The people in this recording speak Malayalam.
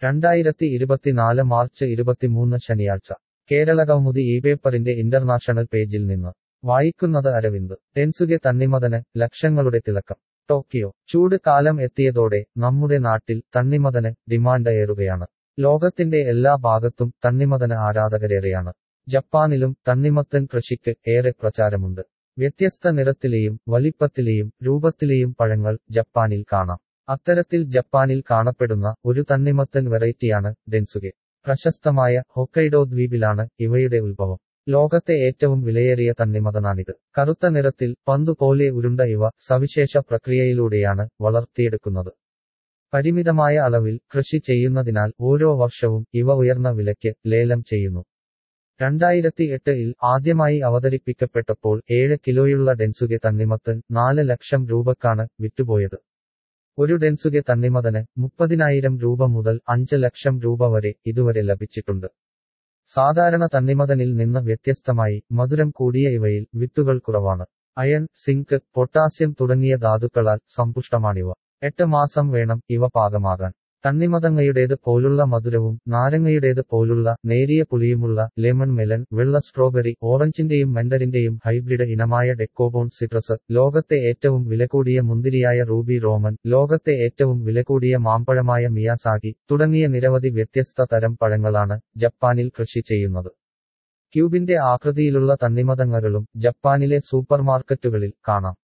രണ്ടായിരത്തി ഇരുപത്തിനാല് മാർച്ച് ഇരുപത്തിമൂന്ന് ശനിയാഴ്ച കേരളകൗമുദി ഈ പേപ്പറിന്റെ ഇന്റർനാഷണൽ പേജിൽ നിന്ന് വായിക്കുന്നത് അരവിന്ദ് ടെൻസുകെ തണ്ണിമതന് ലക്ഷങ്ങളുടെ തിളക്കം ടോക്കിയോ ചൂട് കാലം എത്തിയതോടെ നമ്മുടെ നാട്ടിൽ തണ്ണിമതന് ഡിമാൻഡ് ഏറുകയാണ് ലോകത്തിന്റെ എല്ലാ ഭാഗത്തും തണ്ണിമതന് ആരാധകരേറെയാണ് ജപ്പാനിലും തണ്ണിമത്തൻ കൃഷിക്ക് ഏറെ പ്രചാരമുണ്ട് വ്യത്യസ്ത നിറത്തിലെയും വലിപ്പത്തിലെയും രൂപത്തിലെയും പഴങ്ങൾ ജപ്പാനിൽ കാണാം അത്തരത്തിൽ ജപ്പാനിൽ കാണപ്പെടുന്ന ഒരു തണ്ണിമത്തൻ വെറൈറ്റിയാണ് ഡെൻസുകെ പ്രശസ്തമായ ഹൊക്കൈഡോ ദ്വീപിലാണ് ഇവയുടെ ഉത്ഭവം ലോകത്തെ ഏറ്റവും വിലയേറിയ തണ്ണിമതനാണിത് കറുത്ത നിറത്തിൽ പന്തു പോലെ ഉരുണ്ട ഇവ സവിശേഷ പ്രക്രിയയിലൂടെയാണ് വളർത്തിയെടുക്കുന്നത് പരിമിതമായ അളവിൽ കൃഷി ചെയ്യുന്നതിനാൽ ഓരോ വർഷവും ഇവ ഉയർന്ന വിലയ്ക്ക് ലേലം ചെയ്യുന്നു രണ്ടായിരത്തി എട്ടിൽ ആദ്യമായി അവതരിപ്പിക്കപ്പെട്ടപ്പോൾ ഏഴ് കിലോയുള്ള ഡെൻസുകെ തണ്ണിമത്തൻ നാല് ലക്ഷം രൂപക്കാണ് വിറ്റുപോയത് ഒരു ഡെൻസുകെ തണ്ണിമതന് മുപ്പതിനായിരം രൂപ മുതൽ അഞ്ച് ലക്ഷം രൂപ വരെ ഇതുവരെ ലഭിച്ചിട്ടുണ്ട് സാധാരണ തണ്ണിമതനിൽ നിന്ന് വ്യത്യസ്തമായി മധുരം കൂടിയ ഇവയിൽ വിത്തുകൾ കുറവാണ് അയൺ സിങ്ക് പൊട്ടാസ്യം തുടങ്ങിയ ധാതുക്കളാൽ സമ്പുഷ്ടമാണിവ എട്ട് മാസം വേണം ഇവ പാകമാകാൻ തണ്ണിമതങ്ങയുടേത് പോലുള്ള മധുരവും നാരങ്ങയുടേത് പോലുള്ള നേരിയ പുളിയുമുള്ള ലെമൺ മെലൻ വെള്ള സ്ട്രോബെറി ഓറഞ്ചിന്റെയും മെൻഡറിന്റെയും ഹൈബ്രിഡ് ഇനമായ ഡെക്കോബോൺ സിട്രസ് ലോകത്തെ ഏറ്റവും വിലകൂടിയ മുന്തിരിയായ റൂബി റോമൻ ലോകത്തെ ഏറ്റവും വിലകൂടിയ മാമ്പഴമായ മിയാസാഗി തുടങ്ങിയ നിരവധി വ്യത്യസ്ത തരം പഴങ്ങളാണ് ജപ്പാനിൽ കൃഷി ചെയ്യുന്നത് ക്യൂബിന്റെ ആകൃതിയിലുള്ള തണ്ണിമതങ്ങകളും ജപ്പാനിലെ സൂപ്പർമാർക്കറ്റുകളിൽ കാണാം